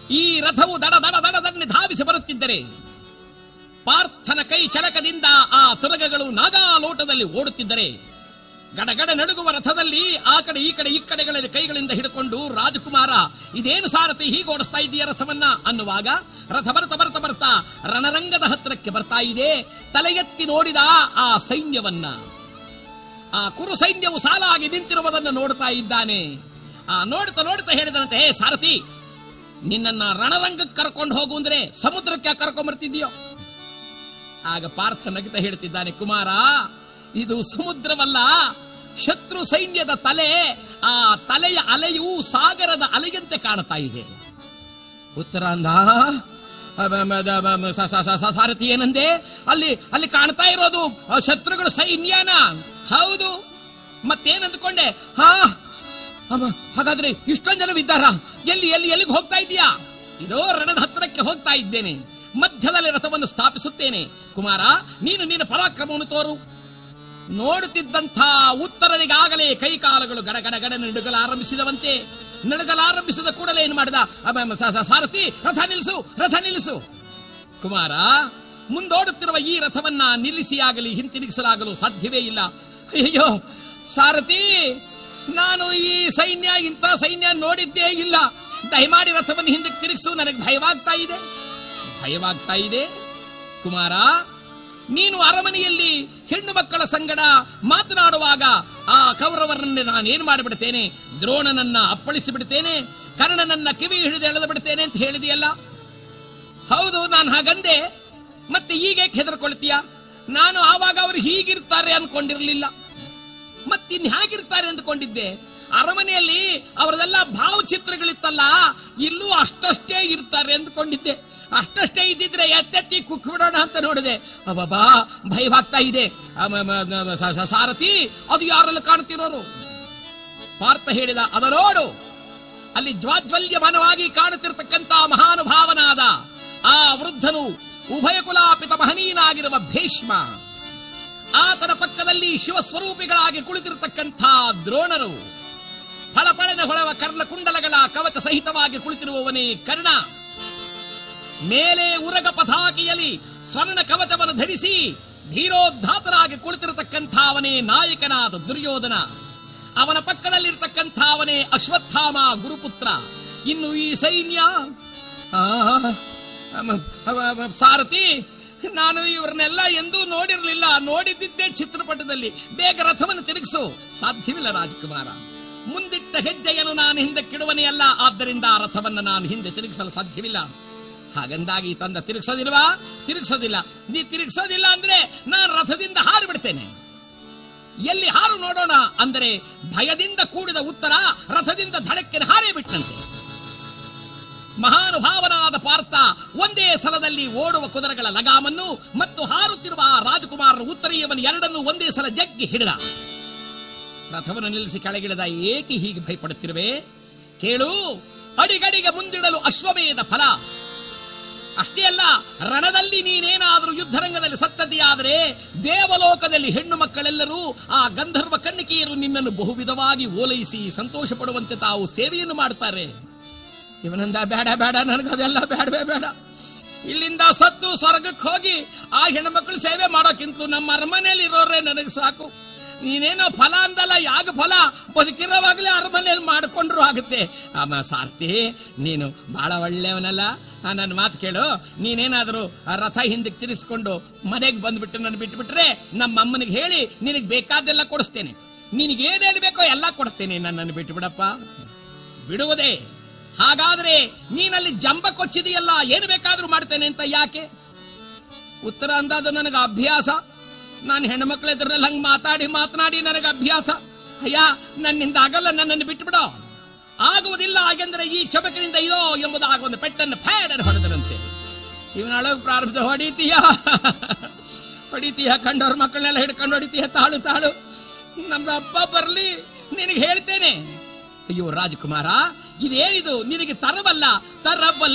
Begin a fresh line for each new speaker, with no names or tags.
ಈ ರಥವು ದಡ ದಡ ದಡದಲ್ಲಿ ಧಾವಿಸಿ ಬರುತ್ತಿದ್ದರೆ ಪಾರ್ಥನ ಕೈ ಚಳಕದಿಂದ ಆ ತುರಗಗಳು ನಾಗಾಲೋಟದಲ್ಲಿ ಓಡುತ್ತಿದ್ದರೆ ಗಡಗಡ ನಡುಗುವ ರಥದಲ್ಲಿ ಆ ಕಡೆ ಈ ಕಡೆ ಈ ಕಡೆಗಳಲ್ಲಿ ಕೈಗಳಿಂದ ಹಿಡ್ಕೊಂಡು ರಾಜಕುಮಾರ ಇದೇನು ಸಾರಥಿ ಹೀಗೆ ಓಡಿಸ್ತಾ ಇದೆಯ ರಥವನ್ನ ಅನ್ನುವಾಗ ರಥ ಬರ್ತಾ ಬರ್ತಾ ಬರ್ತಾ ರಣರಂಗದ ಹತ್ತಿರಕ್ಕೆ ಬರ್ತಾ ಇದೆ ತಲೆ ಎತ್ತಿ ನೋಡಿದ ಆ ಸೈನ್ಯವನ್ನ ಆ ಕುರು ಸೈನ್ಯವು ಸಾಲಾಗಿ ನಿಂತಿರುವುದನ್ನು ನೋಡ್ತಾ ಇದ್ದಾನೆ ಆ ನೋಡ್ತಾ ನೋಡ್ತಾ ಹೇಳಿದಂತೆ ಹೇ ಸಾರಥಿ ನಿನ್ನನ್ನ ರಣರಂಗಕ್ಕೆ ಕರ್ಕೊಂಡು ಹೋಗು ಅಂದ್ರೆ ಸಮುದ್ರಕ್ಕೆ ಯಾಕೆ ಕರ್ಕೊಂಡ್ ಬರ್ತಿದ್ಯೋ ಆಗ ಪಾರ್ಥ ನಗಿತ ಹೇಳ್ತಿದ್ದಾನೆ ಕುಮಾರ ಇದು ಸಮುದ್ರವಲ್ಲ ಶತ್ರು ಸೈನ್ಯದ ತಲೆ ಆ ತಲೆಯ ಅಲೆಯು ಸಾಗರದ ಅಲೆಯಂತೆ ಕಾಣ್ತಾ ಇದೆ ಉತ್ತರಾಂಧ ಅಬ- ಮ- ದ- ಬ- ಮ- ಸ- ಸ- ಸ- ಸ- ಸಾರಥಿ ಏನಂದೆ ಅಲ್ಲಿ ಅಲ್ಲಿ ಕಾಣ್ತಾ ಇರೋದು ಆ ಶತ್ರುಗಳ ಸೈನ್ಯನ ಹೌದು ಮತ್ತೇನ್ ಅಂದ್ಕೊಂಡೆ ಹಾ ಅಮ್ಮ, ಹಾಗಾದ್ರೆ ಇಷ್ಟೊಂದು ಜನವಿದ್ದಾರ ಎಲ್ಲಿ ಎಲ್ಲಿ ಎಲ್ಲಿಗೆ ಹೋಗ್ತಾ ಇದೀಯಾ ಇದೋ ರಣದ ಹತ್ತಿರಕ್ಕೆ ಹೋಗ್ತಾ ಇದ್ದೇನೆ ಮಧ್ಯದಲ್ಲಿ ರಥವನ್ನು ಸ್ಥಾಪಿಸುತ್ತೇನೆ ಕುಮಾರ ನೀನು ನಿನ್ನ ಪರಾಕ್ರಮವನ್ನು ತೋರು ನೋಡುತ್ತಿದ್ದಂಥ ಉತ್ತರನಿಗಾಗಲೇ ಕೈಕಾಲುಗಳು ಗಡಗಡ ಗಡ ನಡುಗಲಾರಂಭಿಸಿದವಂತೆ ನಡುಗಲಾರಂಭಿಸಿದ ಕೂಡಲೇ ಏನು ಮಾಡಿದ ಅಬ್ಬ, ಅಮ್ಮ, ಸ- ಸ- ಸಾರಥಿ ರಥ ನಿಲ್ಲಿಸು ರಥ ನಿಲ್ಲಿಸು ಕುಮಾರ ಮುಂದೋಡುತ್ತಿರುವ ಈ ರಥವನ್ನ ನಿಲ್ಲಿಸಿಯಾಗಲಿ ಹಿಂತಿರುಗಿಸಲಾಗಲು ಸಾಧ್ಯವೇ ಇಲ್ಲ ಅಯ್ಯೋ ಸಾರಥಿ ನಾನು ಈ ಸೈನ್ಯ ಇಂಥ ಸೈನ್ಯ ನೋಡಿದ್ದೇ ಇಲ್ಲ ದಯಮಾಡಿ ರಥವನ್ನು ಹಿಂದಕ್ಕೆ ತಿರುಗಿಸು ನನಗೆ ಭಯವಾಗ್ತಾ ಇದೆ ಭಯವಾಗ್ತಾ ಇದೆ ಕುಮಾರ ನೀನು ಅರಮನೆಯಲ್ಲಿ ಹೆಣ್ಣು ಮಕ್ಕಳ ಸಂಗಡ ಮಾತನಾಡುವಾಗ ಆ ಕೌರವರನ್ನ ನಾನು ಏನು ಮಾಡಿಬಿಡ್ತೇನೆ ದ್ರೋಣನನ್ನ ಅಪ್ಪಳಿಸಿ ಬಿಡ್ತೇನೆ ಕರ್ಣನನ್ನ ಕಿವಿ ಹಿಡಿದು ಎಳೆದು ಬಿಡ್ತೇನೆ ಅಂತ ಹೇಳಿದೆಯಲ್ಲ ಹೌದು ನಾನು ಹಾಗಂದೆ ಮತ್ತೆ ಈಗ ಹೆದರ್ಕೊಳ್ತೀಯ ನಾನು ಆವಾಗ ಅವರು ಹೀಗಿರ್ತಾರೆ ಅನ್ಕೊಂಡಿರ್ಲಿಲ್ಲ ಮತ್ತಿನ್ ಹೇಗಿರ್ತಾರೆ ಅಂದ್ಕೊಂಡಿದ್ದೆ ಅರಮನೆಯಲ್ಲಿ ಅವರದೆಲ್ಲ ಭಾವಚಿತ್ರಗಳಿತ್ತಲ್ಲ ಇಲ್ಲೂ ಅಷ್ಟಷ್ಟೇ ಇರ್ತಾರೆ ಅಂದ್ಕೊಂಡಿದ್ದೆ ಅಷ್ಟಷ್ಟೇ ಇದ್ದಿದ್ರೆ ಎತ್ತೆತ್ತಿ ಕುಕ್ ಬಿಡೋಣ ಅಂತ ನೋಡಿದೆ ಅಬ್ಬಾ ಭಯವಾಗ್ತಾ ಇದೆ ಅಮ- ಮ- ಮ- ಸ- ಸ- ಸಾರಥಿ ಅದು ಯಾರೆಲ್ಲ ಕಾಣ್ತಿರೋರು ಪಾರ್ಥ ಹೇಳಿದ ಅದ ನೋಡು ಅಲ್ಲಿ ಜ್ವಾಜ್ವಲ್ಯಮಾನವಾಗಿ ಕಾಣುತ್ತಿರತಕ್ಕಂತ ಮಹಾನುಭಾವನಾದ ಆ ವೃದ್ಧನು ಉಭಯ ಕುಲಾಪಿತ ಮಹನೀಯನಾಗಿರುವ ಭೀಷ್ಮ ಆತನ ಪಕ್ಕದಲ್ಲಿ ಶಿವಸ್ವರೂಪಿಗಳಾಗಿ ಕುಳಿತಿರತಕ್ಕಂಥ ದ್ರೋಣರು ಫಳಫಳನ ಹೊಳವ ಕರ್ಣಕುಂಡಲಗಳ ಕವಚ ಸಹಿತವಾಗಿ ಕುಳಿತಿರುವವನೇ ಕರ್ಣ ಮೇಲೆ ಉರಗ ಪತಾಕಿಯಲ್ಲಿ ಸ್ವರ್ಣ ಕವಚವನ್ನು ಧರಿಸಿ ಧೀರೋದ್ಧಾತರಾಗಿ ಕುಳಿತಿರತಕ್ಕಂಥ ಅವನೇ ನಾಯಕನಾದ ದುರ್ಯೋಧನ ಅವನ ಪಕ್ಕದಲ್ಲಿರ್ತಕ್ಕಂಥ ಅವನೇ ಅಶ್ವತ್ಥಾಮ ಗುರುಪುತ್ರ ಇನ್ನು ಈ ಸೈನ್ಯ ಆ, ಅಮ- ಅವ- ಅವ- ಸಾರಥಿ ನಾನು ಇವರನ್ನೆಲ್ಲ ಎಂದೂ ನೋಡಿರಲಿಲ್ಲ ನೋಡಿದ್ದಿದ್ದೇ ಚಿತ್ರಪಟದಲ್ಲಿ ಬೇಗ ರಥವನ್ನು ತಿರುಗಿಸು ಸಾಧ್ಯವಿಲ್ಲ ರಾಜಕುಮಾರ ಮುಂದಿಟ್ಟ ಹೆಜ್ಜೆಯನ್ನು ನಾನು ಹಿಂದಕ್ಕಿಡುವನೇ ಅಲ್ಲ ಆದ್ದರಿಂದ ಆ ರಥವನ್ನು ನಾನು ಹಿಂದೆ ತಿರುಗಿಸಲು ಸಾಧ್ಯವಿಲ್ಲ ಹಾಗಂದಾಗಿ ತಂದ ತಿರುಗಿಸೋದಿಲ್ವಾ ತಿರುಗಿಸೋದಿಲ್ಲ ನೀ ತಿರುಗಿಸೋದಿಲ್ಲ ಅಂದ್ರೆ ನಾನು ರಥದಿಂದ ಹಾರು ಬಿಡ್ತೇನೆ ಎಲ್ಲಿ ಹಾರು ನೋಡೋಣ ಅಂದರೆ ಭಯದಿಂದ ಕೂಡಿದ ಉತ್ತರ ರಥದಿಂದ ಧಡಕ್ಕೆ ಹಾರೇ ಬಿಟ್ಟಂತೆ ಮಹಾನುಭಾವನಾದ ಪಾರ್ಥ ಒಂದೇ ಸಲದಲ್ಲಿ ಓಡುವ ಕುದುರೆಗಳ ಲಗಾಮನ್ನು ಮತ್ತು ಹಾರುತ್ತಿರುವ ಆ ರಾಜಕುಮಾರನ ಉತ್ತರೀಯವನ್ನು ಎರಡನ್ನೂ ಒಂದೇ ಸಲ ಜಗ್ಗಿ ಹಿಡಿದ ರಥವನ್ನು ನಿಲ್ಲಿಸಿ ಕೆಳಗಿಳಿದ ಏಕೆ ಹೀಗೆ ಭಯಪಡುತ್ತಿರುವೆ ಕೇಳು ಅಡಿಗಡಿಗೆ ಮುಂದಿಡಲು ಅಶ್ವಮೇಧ ಫಲ ಅಷ್ಟೇ ಅಲ್ಲ ರಣದಲ್ಲಿ ನೀನೇನಾದರೂ ಯುದ್ಧರಂಗದಲ್ಲಿ ಸತ್ತದೆಯಾದರೆ ದೇವಲೋಕದಲ್ಲಿ ಹೆಣ್ಣು ಮಕ್ಕಳೆಲ್ಲರೂ ಆ ಗಂಧರ್ವ ಕನ್ನಿಕೆಯರು ನಿನ್ನನ್ನು ಬಹುವಿಧವಾಗಿ ಓಲೈಸಿ ಸಂತೋಷ ಪಡುವಂತೆ ತಾವು ಸೇವೆಯನ್ನು ಮಾಡ್ತಾರೆ ಇವನಂದ ಬೇಡ ಬೇಡ ನನಗದೆಲ್ಲ ಬೇಡವೇ ಬೇಡ ಇಲ್ಲಿಂದ ಸತ್ತು ಸ್ವರ್ಗಕ್ಕೆ ಹೋಗಿ ಆ ಹೆಣ್ಮಕ್ಳು ಸೇವೆ ಮಾಡೋಕ್ಕಿಂತ ನಮ್ಮ ಅರಮನೆಯಲ್ಲಿ ಇರೋರೇ ನನಗೆ ಸಾಕು ನೀನೇನೋ ಫಲ ಅಂದಲ್ಲ ಯಾಗ ಫಲ ಬದುಕಿರೋವಾಗಲೇ ಅರಮನೆಯಲ್ಲಿ ಮಾಡಿಕೊಂಡ್ರು ಆಗುತ್ತೆ ಆಮ ಸಾರ್ತಿ ನೀನು ಬಹಳ ಒಳ್ಳೆಯವನಲ್ಲ ಆ, ನನ್ನ ಮಾತು ಕೇಳು ನೀನೇನಾದರೂ ಆ ರಥ ಹಿಂದಕ್ಕೆ ತಿರ್ಸ್ಕೊಂಡು ಮನೆಗೆ ಬಂದ್ಬಿಟ್ಟು ನನ್ನ ಬಿಟ್ಬಿಟ್ರೆ ನಮ್ಮ ಅಮ್ಮನಿಗೆ ಹೇಳಿ ನಿನಗೆ ಬೇಕಾದೆಲ್ಲ ಕೊಡಿಸ್ತೇನೆ ನಿನಗೆ ಏನೇನು ಬೇಕೋ ಎಲ್ಲ ಕೊಡಿಸ್ತೇನೆ ನನ್ನನ್ನು ಬಿಟ್ಟು ಬಿಡಪ್ಪ ಬಿಡುವುದೇ ಹಾಗಾದ್ರೆ ನೀನಲ್ಲಿ ಜಂಬ ಕೊಚ್ಚಿದೆಯಲ್ಲ ಏನು ಬೇಕಾದ್ರೂ ಮಾಡ್ತೇನೆ ಅಂತ ಯಾಕೆ ಉತ್ತರ ಅಂದಾದ ನನಗೆ ಅಭ್ಯಾಸ ನಾನು ಹೆಣ್ಮಕ್ಳ ಎದುರಲ್ಲಿ ಹಂಗೆ ಮಾತಾಡಿ ಮಾತನಾಡಿ ನನಗೆ ಅಭ್ಯಾಸ ಅಯ್ಯ ನನ್ನಿಂದ ಆಗಲ್ಲ ನನ್ನನ್ನು ಬಿಟ್ಟುಬಿಡೋ ಆಗುವುದಿಲ್ಲ ಹಾಗೆಂದ್ರೆ ಈ ಚಬಕಿನಿಂದ ಇದೋ ಎಂಬುದಾಗ ಒಂದು ಪೆಟ್ಟನ್ನು ಫೇಡನ್ನು ಹೊಡೆದರಂತೆ ಇವನೊಳಗೆ ಪ್ರಾರಂಭ ಹೊಡಿತೀಯ ಹೊಡಿತೀಯ ಕಂಡವ್ರ ಮಕ್ಕಳನ್ನೆಲ್ಲ ಹಿಡ್ಕೊಂಡು ಹೊಡಿತೀಯ ತಾಳು ತಾಳು ನಮ್ದು ಅಪ್ಪ ಬರ್ಲಿ ನಿನಗೆ ಹೇಳ್ತೇನೆ ಅಯ್ಯೋ ರಾಜಕುಮಾರ ಇದೇನಿದು ನಿನಗೆ ತರವಲ್ಲ ತರಬಲ್ಲ